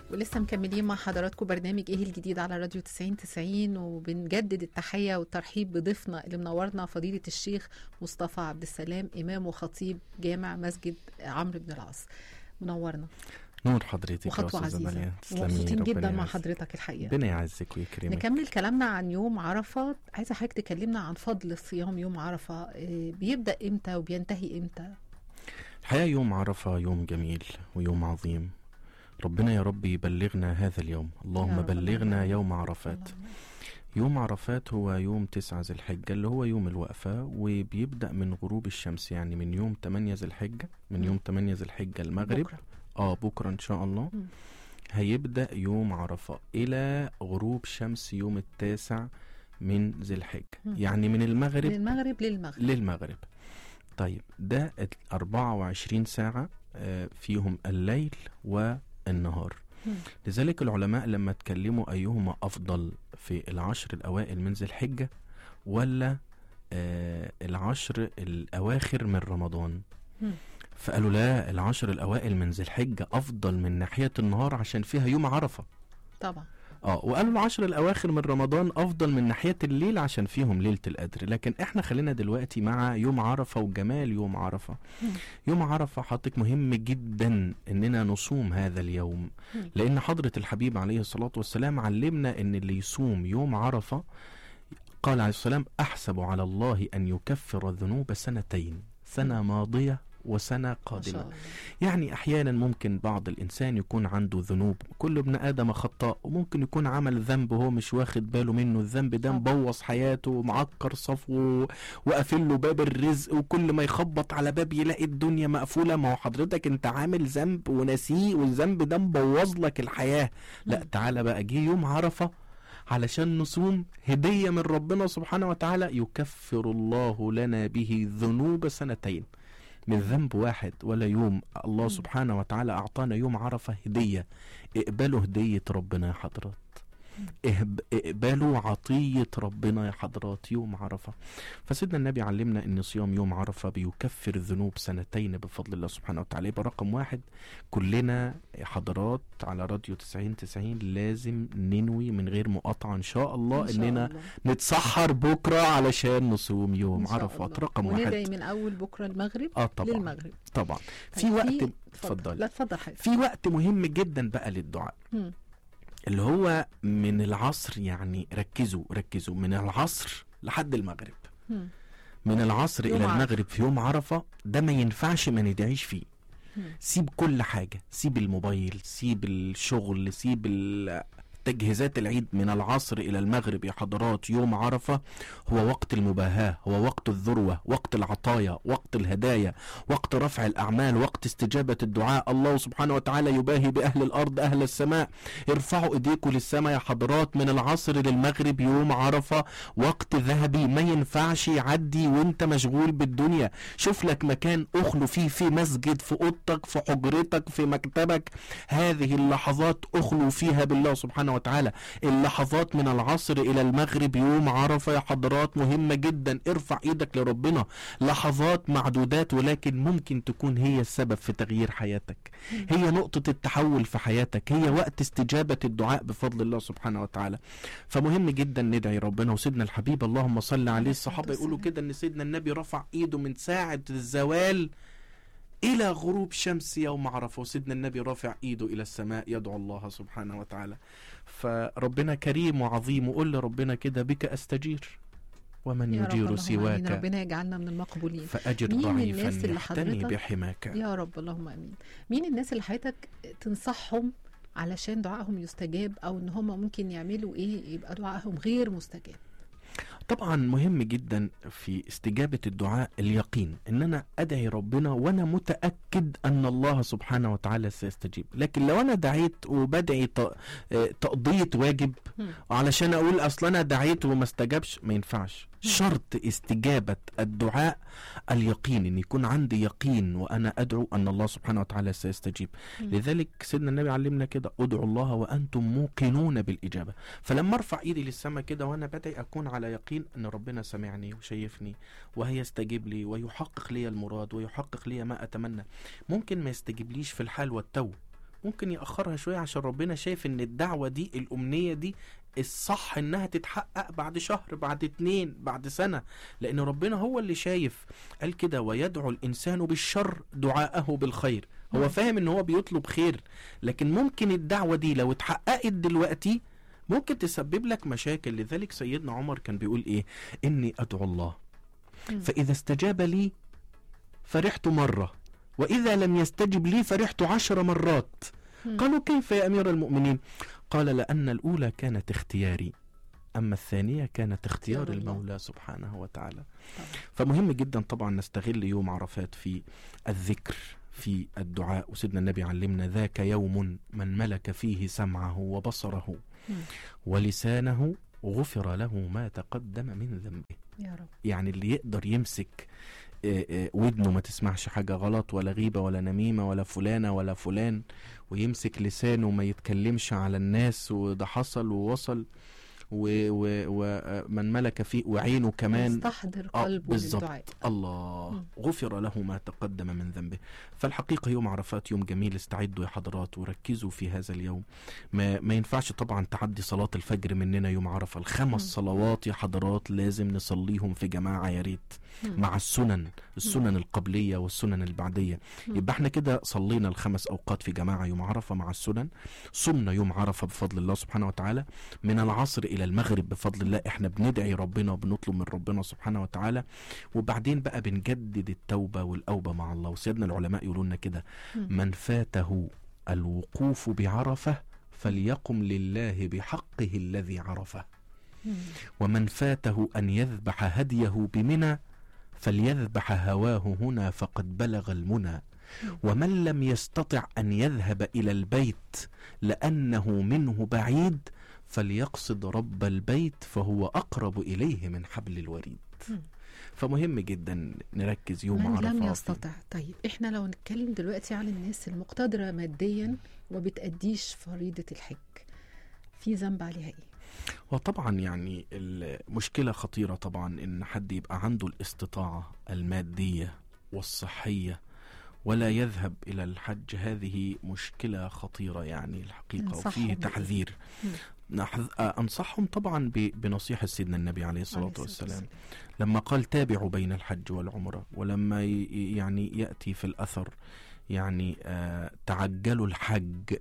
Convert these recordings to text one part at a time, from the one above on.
ولسه مكملين مع حضراتكم برنامج ايه الجديد على راديو 90 90 وبنجدد التحيه والترحيب بضيفنا اللي منورنا فضيله الشيخ مصطفى عبد السلام امام وخطيب جامع مسجد عمرو بن العاص منورنا نور حضرتك يا وخطوه أستاذة عزيزه مريم. تسلمي، ومبسوطين ربنا جدا مع يعزك. حضرتك الحقيقه ربنا يعزك ويكرمك نكمل كلامنا عن يوم عرفه عايزه حضرتك تكلمنا عن فضل صيام يوم عرفه إيه، بيبدا امتى وبينتهي امتى الحقيقة يوم عرفة يوم جميل ويوم عظيم ربنا يا رب يبلغنا هذا اليوم يا اللهم رب بلغنا اللهم يوم عرفات يوم عرفات هو يوم تسعة ذي الحجة اللي هو يوم الوقفة وبيبدأ من غروب الشمس يعني من يوم 8 ذي الحجة من يوم 8 ذي الحجة المغرب بكرة. اه بكرة ان شاء الله مم. هيبدأ يوم عرفة إلى غروب شمس يوم التاسع من ذي الحجة مم. يعني من من المغرب المغرب للمغرب للمغرب طيب ده ال 24 ساعة آه، فيهم الليل والنهار مم. لذلك العلماء لما اتكلموا أيهما أفضل في العشر الأوائل من ذي الحجة ولا آه، العشر الأواخر من رمضان مم. فقالوا لا العشر الأوائل من ذي الحجة أفضل من ناحية النهار عشان فيها يوم عرفة طبعا اه وقالوا العشر الاواخر من رمضان افضل من ناحيه الليل عشان فيهم ليله القدر لكن احنا خلينا دلوقتي مع يوم عرفه وجمال يوم عرفه مم. يوم عرفه حضرتك مهم جدا اننا نصوم هذا اليوم مم. لان حضره الحبيب عليه الصلاه والسلام علمنا ان اللي يصوم يوم عرفه قال عليه السلام احسب على الله ان يكفر الذنوب سنتين سنه ماضيه وسنه ما شاء قادمه الله يعني احيانا ممكن بعض الانسان يكون عنده ذنوب كل ابن ادم خطاء وممكن يكون عمل ذنب وهو مش واخد باله منه الذنب ده طبعا. مبوظ حياته ومعكر صفوه وقافل له باب الرزق وكل ما يخبط على باب يلاقي الدنيا مقفوله ما هو حضرتك انت عامل ذنب ونسيه والذنب ده مبوظ لك الحياه لا مم. تعالى بقى جه يوم عرفه علشان نصوم هديه من ربنا سبحانه وتعالى يكفر الله لنا به ذنوب سنتين من ذنب واحد ولا يوم الله مم. سبحانه وتعالى أعطانا يوم عرفة هدية اقبلوا هدية ربنا يا حضرات اهب- اقبلوا عطية ربنا يا حضرات يوم عرفة فسيدنا النبي علمنا ان صيام يوم عرفة بيكفر ذنوب سنتين بفضل الله سبحانه وتعالى يبقى رقم واحد كلنا يا حضرات على راديو 90 90 لازم ننوي من غير مقاطعة ان شاء الله إن شاء اننا الله. نتسحر بكرة علشان نصوم يوم إن شاء عرفات الله. رقم وندعي واحد من اول بكره المغرب اه طبعا للمغرب طبعا في طيب، وقت اتفضل اتفضل لا اتفضل حضرتك في وقت مهم جدا بقى للدعاء مم. اللي هو من العصر يعني ركزوا ركزوا من العصر لحد المغرب مم. من العصر يوم الى عرفة. المغرب في يوم عرفه ده ما ينفعش ما ندعيش فيه مم. سيب كل حاجه سيب الموبايل سيب الشغل سيب ال- تجهيزات العيد من العصر إلى المغرب يا حضرات يوم عرفة هو وقت المباهاة هو وقت الذروة وقت العطايا وقت الهدايا وقت رفع الأعمال وقت استجابة الدعاء الله سبحانه وتعالى يباهي بأهل الأرض أهل السماء ارفعوا إيديكم للسماء يا حضرات من العصر للمغرب يوم عرفة وقت ذهبي ما ينفعش يعدي وانت مشغول بالدنيا شوف لك مكان أخلو فيه في مسجد في أوضتك في حجرتك في مكتبك هذه اللحظات أخلو فيها بالله سبحانه وتعالى اللحظات من العصر إلى المغرب يوم عرفة يا حضرات مهمة جدا ارفع ايدك لربنا لحظات معدودات ولكن ممكن تكون هي السبب في تغيير حياتك هي نقطة التحول في حياتك هي وقت استجابة الدعاء بفضل الله سبحانه وتعالى فمهم جدا ندعي ربنا وسيدنا الحبيب اللهم صل عليه الصحابة يقولوا كده ان سيدنا النبي رفع ايده من ساعة الزوال إلى غروب شمس يوم عرفة وسيدنا النبي رافع إيده إلى السماء يدعو الله سبحانه وتعالى فربنا كريم وعظيم وقول لربنا كده بك أستجير ومن يا رب يجير اللهم آمين. سواك ربنا يجعلنا من المقبولين فأجر مين ضعيفا الناس اللي يحتمي حضرتك- بحماك يا رب اللهم امين مين الناس اللي حضرتك تنصحهم علشان دعائهم يستجاب او ان هم ممكن يعملوا ايه يبقى دعائهم غير مستجاب طبعا مهم جدا في استجابة الدعاء اليقين ان انا ادعي ربنا وانا متأكد ان الله سبحانه وتعالى سيستجيب لكن لو انا دعيت وبدعي ت- آه، تقضية واجب مم. علشان اقول اصل انا دعيت وما استجابش ما ينفعش شرط استجابة الدعاء اليقين ان يكون عندي يقين وانا ادعو ان الله سبحانه وتعالى سيستجيب مم. لذلك سيدنا النبي علمنا كده ادعوا الله وانتم موقنون بالاجابة فلما ارفع ايدي للسماء كده وانا بدعي اكون على يقين ان ربنا سمعني وشايفني وهيستجيب لي ويحقق لي المراد ويحقق لي ما اتمنى ممكن ما يستجيبليش في الحال والتو ممكن يأخرها شوية عشان ربنا شايف ان الدعوة دي الأمنية دي الصح انها تتحقق بعد شهر بعد اتنين بعد سنة لان ربنا هو اللي شايف قال كده ويدعو الانسان بالشر دعاءه بالخير هو مم. فاهم ان هو بيطلب خير لكن ممكن الدعوة دي لو اتحققت دلوقتي ممكن تسبب لك مشاكل لذلك سيدنا عمر كان بيقول ايه اني ادعو الله مم. فاذا استجاب لي فرحت مرة واذا لم يستجب لي فرحت عشر مرات مم. قالوا كيف يا امير المؤمنين قال لان الاولى كانت اختياري اما الثانيه كانت اختيار اختيار الله. المولى سبحانه وتعالى طبعا. فمهم جدا طبعا نستغل يوم عرفات في الذكر في الدعاء وسيدنا النبي علمنا ذاك يوم من ملك فيه سمعه وبصره مم. ولسانه غفر له ما تقدم من ذنبه يا رب يعني اللي يقدر يمسك آه، آه، ودنه ما تسمعش حاجة غلط ولا غيبة ولا نميمة ولا فلانة ولا فلان ويمسك لسانه ما يتكلمش على الناس وده حصل ووصل ومن ملك فيه وعينه كمان يستحضر آه، قلبه بالظبط. للدعاء الله مم. غفر له ما تقدم من ذنبه فالحقيقة يوم عرفات يوم جميل استعدوا يا حضرات وركزوا في هذا اليوم ما, ما ينفعش طبعا تعدي صلاة الفجر مننا يوم عرفة الخمس مم. صلوات يا حضرات لازم نصليهم في جماعة يا ريت مم. مع السنن السنن القبلية والسنن البعدية مم. يبقى احنا كده صلينا الخمس أوقات في جماعة يوم عرفة مع السنن صمنا يوم عرفة بفضل الله سبحانه وتعالى من العصر إلى المغرب بفضل الله احنا بندعي ربنا وبنطلب من ربنا سبحانه وتعالى وبعدين بقى بنجدد التوبة والأوبة مع الله وسيدنا العلماء يقولون لنا كده مم. من فاته الوقوف بعرفة فليقم لله بحقه الذي عرفه مم. ومن فاته أن يذبح هديه بمنى فليذبح هواه هنا فقد بلغ المنى ومن لم يستطع أن يذهب إلى البيت لأنه منه بعيد فليقصد رب البيت فهو أقرب إليه من حبل الوريد مم. فمهم جدا نركز يوم من عرفة لم في- يستطع طيب احنا لو نتكلم دلوقتي عن الناس المقتدرة ماديا وبتأديش فريضة الحج في ذنب عليها ايه؟ وطبعا يعني المشكلة خطيرة طبعا ان حد يبقى عنده الاستطاعة المادية والصحية ولا يذهب الى الحج هذه مشكلة خطيرة يعني الحقيقة ننصحهم وفيه بإيه؟ تحذير مم. نحذ- انصحهم طبعا ب- بنصيحة سيدنا النبي عليه الصلاة عليه والسلام لما قال تابعوا بين الحج والعمرة ولما ي- يعني يأتي في الأثر يعني آه تعجلوا الحج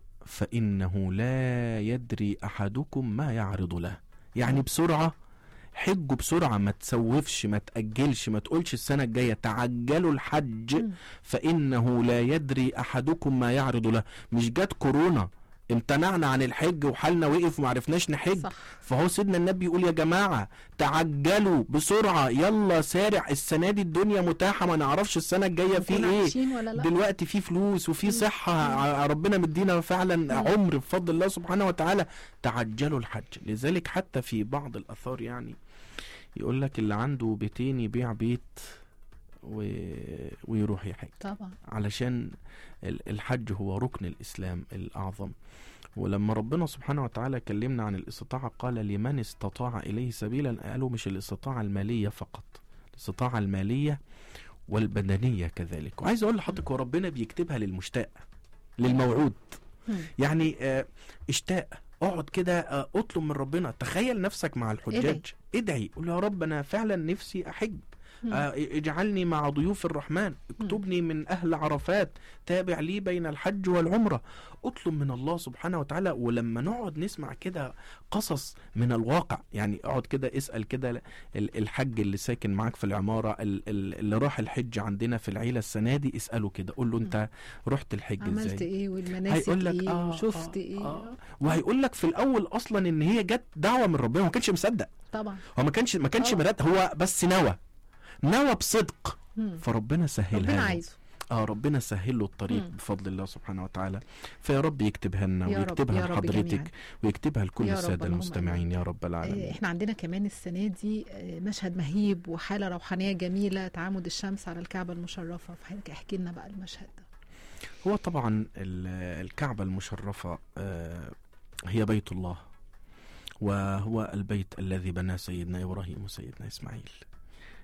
فإنه لا يدري أحدكم ما يعرض له يعني بسرعة حجوا بسرعة ما تسوفش ما تأجلش ما تقولش السنة الجاية تعجلوا الحج مم. فإنه لا يدري أحدكم ما يعرض له مش جت كورونا امتنعنا عن الحج وحالنا وقف وما عرفناش نحج صح فهو سيدنا النبي يقول يا جماعة تعجلوا بسرعة يلا سارع السنة دي الدنيا متاحة ما نعرفش السنة الجاية في نكون ايه عايشين ولا لا؟ دلوقتي في فلوس وفي صحة ع- ربنا مدينا فعلا عمر بفضل الله سبحانه وتعالى تعجلوا الحج لذلك حتى في بعض الآثار يعني يقول لك اللي عنده بيتين يبيع بيت و... ويروح يحج طبعا علشان ال- الحج هو ركن الإسلام الأعظم ولما ربنا سبحانه وتعالى كلمنا عن الاستطاعة قال لمن استطاع إليه سبيلا قالوا مش الاستطاعة المالية فقط الاستطاعة المالية والبدنية كذلك وعايز أقول لحضرتك وربنا بيكتبها للمشتاق للموعود مم. يعني آه، اشتاق اقعد كده آه، اطلب من ربنا تخيل نفسك مع الحجاج ادعي قول يا رب انا فعلا نفسي احج مم. آه، اجعلني مع ضيوف الرحمن اكتبني من أهل عرفات تابع لي بين الحج والعمرة اطلب من الله سبحانه وتعالى ولما نقعد نسمع كده قصص من الواقع يعني اقعد كده اسأل كده ال- الحج اللي ساكن معاك في العمارة ال- ال- اللي راح الحج عندنا في العيلة السنة دي اسأله كده قول له انت رحت الحج عملت ازاي ايه والمناسك هيقول لك ايه آه وشفت آه ايه آه وهيقول لك في الاول اصلا ان هي جت دعوه من ربنا هو ما كانش مصدق طبعا هو ما كانش ما كانش آه. مراد هو بس نوى نوى بصدق مم. فربنا سهلها ربنا له. عايزه اه ربنا سهل له الطريق مم. بفضل الله سبحانه وتعالى فيا رب يكتبها لنا يا رب- ويكتبها يا رب لحضرتك جميعاً. ويكتبها لكل يا رب، الساده اللهم المستمعين يا رب آه، العالمين احنا عندنا كمان السنه دي آه، مشهد مهيب وحاله روحانيه جميله تعامد الشمس على الكعبه المشرفه فحضرتك احكي لنا بقى المشهد ده هو طبعا ال- الكعبه المشرفه آه، هي بيت الله وهو البيت الذي بناه سيدنا ابراهيم وسيدنا اسماعيل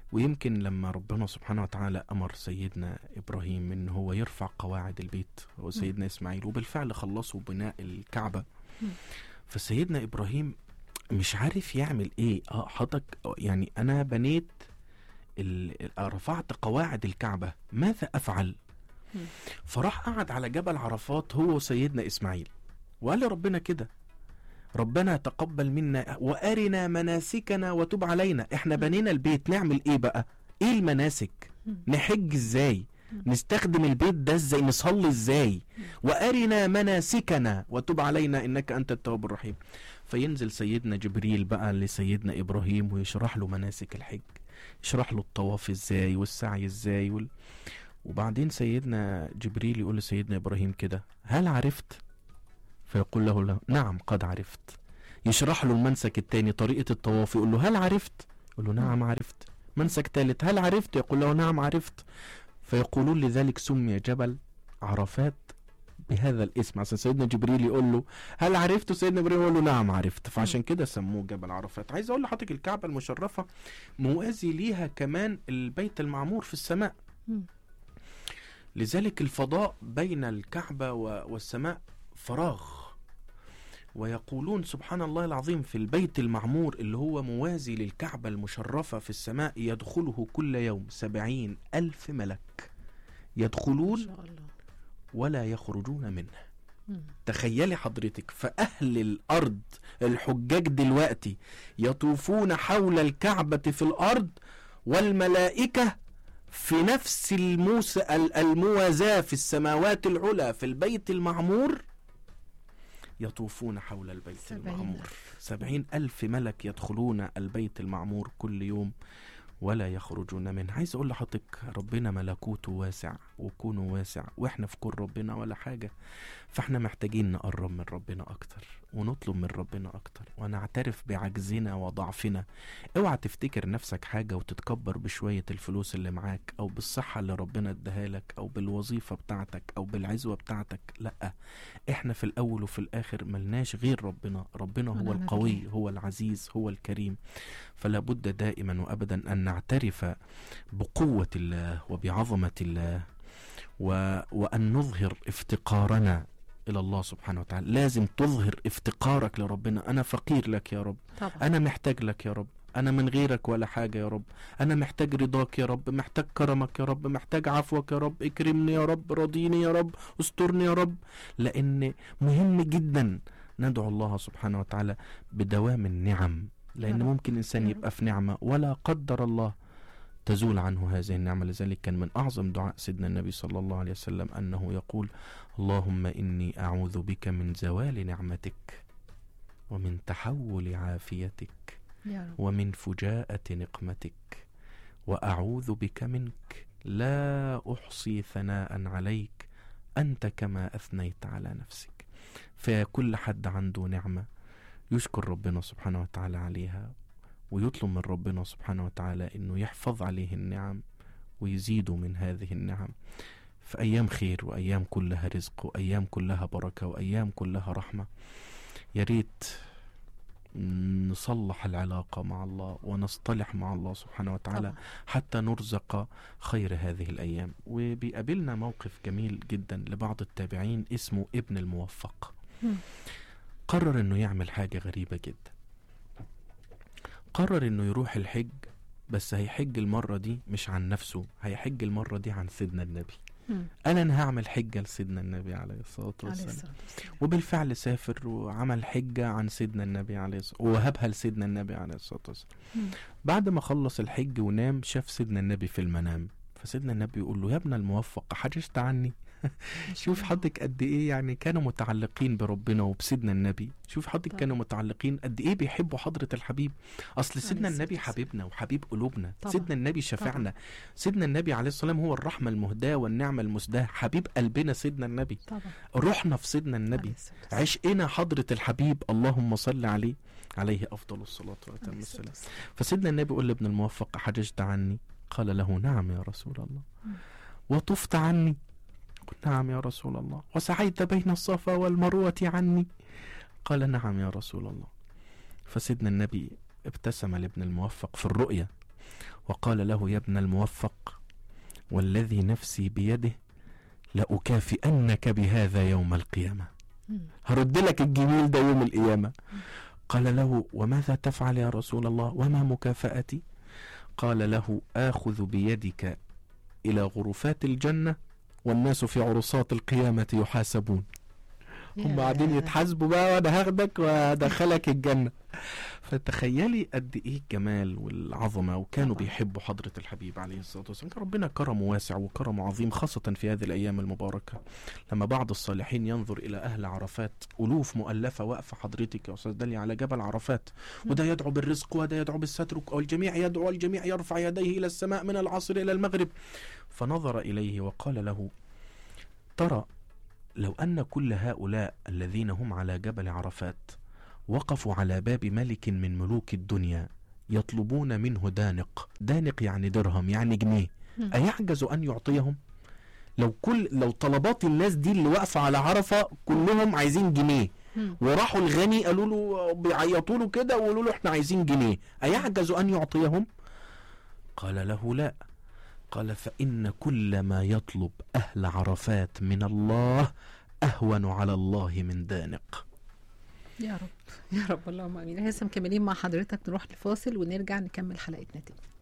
ويمكن لما ربنا سبحانه وتعالى أمر سيدنا إبراهيم إن هو يرفع قواعد البيت هو سيدنا إسماعيل وبالفعل خلصوا بناء الكعبة مم. فسيدنا إبراهيم مش عارف يعمل إيه اه حضرتك يعني أنا بنيت ال- رفعت قواعد الكعبة ماذا أفعل مم. فراح قعد على جبل عرفات هو وسيدنا إسماعيل وقال لربنا كده ربنا تقبل منا وارنا مناسكنا وتب علينا احنا بنينا البيت نعمل ايه بقى ايه المناسك مم. نحج ازاي مم. نستخدم البيت ده ازاي نصلي ازاي مم. وارنا مناسكنا وتب علينا انك انت التواب الرحيم فينزل سيدنا جبريل بقى لسيدنا ابراهيم ويشرح له مناسك الحج يشرح له الطواف ازاي والسعي ازاي وال... وبعدين سيدنا جبريل يقول لسيدنا ابراهيم كده هل عرفت فيقول له, له نعم قد عرفت يشرح له المنسك الثاني طريقة الطواف يقول له هل عرفت يقول له نعم عرفت منسك ثالث هل عرفت يقول له نعم عرفت فيقولون لذلك سمي جبل عرفات بهذا الاسم عشان سيدنا جبريل يقول له هل عرفت سيدنا جبريل يقول له نعم عرفت فعشان كده سموه جبل عرفات عايز اقول لحضرتك الكعبة المشرفة موازي ليها كمان البيت المعمور في السماء مم. لذلك الفضاء بين الكعبة و- والسماء فراغ ويقولون سبحان الله العظيم في البيت المعمور اللي هو موازي للكعبة المشرفة في السماء يدخله كل يوم سبعين ألف ملك ما يدخلون شاء الله ولا يخرجون منه مم. تخيلي حضرتك فأهل الأرض الحجاج دلوقتي يطوفون حول الكعبة في الأرض والملائكة في نفس الموس ال- الموازاة في السماوات العلى في البيت المعمور يطوفون حول البيت سبعين المعمور ألف. سبعين ألف ملك يدخلون البيت المعمور كل يوم ولا يخرجون منه عايز اقول لحضرتك ربنا ملكوته واسع وكونه واسع واحنا في كون ربنا ولا حاجه فاحنا محتاجين نقرب من ربنا اكتر ونطلب من ربنا اكتر ونعترف بعجزنا وضعفنا اوعى تفتكر نفسك حاجه وتتكبر بشويه الفلوس اللي معاك او بالصحه اللي ربنا اداها لك او بالوظيفه بتاعتك او بالعزوه بتاعتك لا احنا في الاول وفي الاخر ملناش غير ربنا ربنا هو ونعم القوي بالله. هو العزيز هو الكريم فلا بد دائما وابدا ان نعترف بقوه الله وبعظمه الله و... وان نظهر افتقارنا الى الله سبحانه وتعالى لازم تظهر افتقارك لربنا انا فقير لك يا رب طبعا انا محتاج لك يا رب انا من غيرك ولا حاجه يا رب انا محتاج رضاك يا رب محتاج كرمك يا رب محتاج عفوك يا رب اكرمني يا رب راضيني يا رب استرني يا رب لان مهم جدا ندعو الله سبحانه وتعالى بدوام النعم لان رب. ممكن انسان يا يبقى في نعمه ولا قدر الله تزول عنه هذه النعمة لذلك كان من أعظم دعاء سيدنا النبي صلى الله عليه وسلم أنه يقول اللهم إني أعوذ بك من زوال نعمتك ومن تحول عافيتك يا رب ومن فجاءة نقمتك وأعوذ بك منك لا أحصي ثناء عليك أنت كما أثنيت على نفسك فكل حد عنده نعمة يشكر ربنا سبحانه وتعالى عليها ويطلب من ربنا سبحانه وتعالى أنه يحفظ عليه النعم ويزيده من هذه النعم في أيام خير وأيام كلها رزق وأيام كلها بركة وأيام كلها رحمة يا ريت نصلح العلاقة مع الله ونصطلح مع الله سبحانه وتعالى طبعا حتى نرزق خير هذه الأيام وبيقابلنا موقف جميل جدا لبعض التابعين اسمه ابن الموفق مم. قرر انه يعمل حاجة غريبة جدا قرر انه يروح الحج بس هيحج المرة دي مش عن نفسه هيحج المرة دي عن سيدنا النبي مم. قال انا هعمل حجة لسيدنا النبي عليه الصلاة عليه والسلام الصلاة والسلام وبالفعل سافر وعمل حجة عن سيدنا النبي عليه الصلاة ووهبها لسيدنا النبي عليه الصلاة والسلام مم. بعد ما خلص الحج ونام شاف سيدنا النبي في المنام فسيدنا النبي يقول له يا ابن الموفق حججت عني ما شاء شوف الله. حضرتك قد ايه يعني كانوا متعلقين بربنا وبسيدنا النبي شوف حضرتك طبعا. كانوا متعلقين قد ايه بيحبوا حضرة الحبيب اصل سيدنا الصلاة النبي والسلام. حبيبنا وحبيب قلوبنا طبعا. سيدنا النبي شفعنا سيدنا النبي عليه الصلاة والسلام هو الرحمة المهداة والنعمة المسداة حبيب قلبنا سيدنا النبي طبعا روحنا في سيدنا النبي عليه الصلاة والسلام. عشقنا حضرة الحبيب اللهم صل عليه عليه أفضل الصلاة وأتم عليه الصلاة السلام والسلام. فسيدنا النبي يقول لابن الموفق حججت عني قال له نعم يا رسول الله مم. وطفت عني قل نعم يا رسول الله وسعيت بين الصفا والمروة عني قال نعم يا رسول الله فسيدنا النبي ابتسم لابن الموفق في الرؤيا وقال له يا ابن الموفق والذي نفسي بيده لأكافئنك بهذا يوم القيامة مم. هرد لك الجميل ده يوم القيامة قال له وماذا تفعل يا رسول الله وما مكافأتي قال له آخذ بيدك إلى غرفات الجنة والناس في عرصات القيامة يحاسبون هم يا- قاعدين يتحاسبوا بقى وانا هاخدك وادخلك الجنه فتخيلي قد ايه الجمال والعظمه وكانوا طبعا. بيحبوا حضره الحبيب عليه الصلاه والسلام كان ربنا كرمه واسع وكرمه عظيم خاصه في هذه الايام المباركه لما بعض الصالحين ينظر الى اهل عرفات الوف مؤلفه واقفه حضرتك يا استاذ داليا على جبل عرفات وده يدعو بالرزق وده يدعو بالستر والجميع يدعو والجميع يرفع يديه الى السماء من العصر الى المغرب فنظر اليه وقال له ترى لو أن كل هؤلاء الذين هم على جبل عرفات وقفوا على باب ملك من ملوك الدنيا يطلبون منه دانق دانق يعني درهم يعني جنيه مم. أيعجز أن يعطيهم لو كل لو طلبات الناس دي اللي واقفة على عرفة كلهم عايزين جنيه مم. وراحوا الغني قالوا له بيعيطوا له كده وقالوا له احنا عايزين جنيه أيعجز أن يعطيهم قال له لا قال فإن كل ما يطلب أهل عرفات من الله أهون على الله من دانق يا رب يا رب اللهم امين لسه مكملين مع حضرتك نروح لفاصل ونرجع نكمل حلقتنا تاني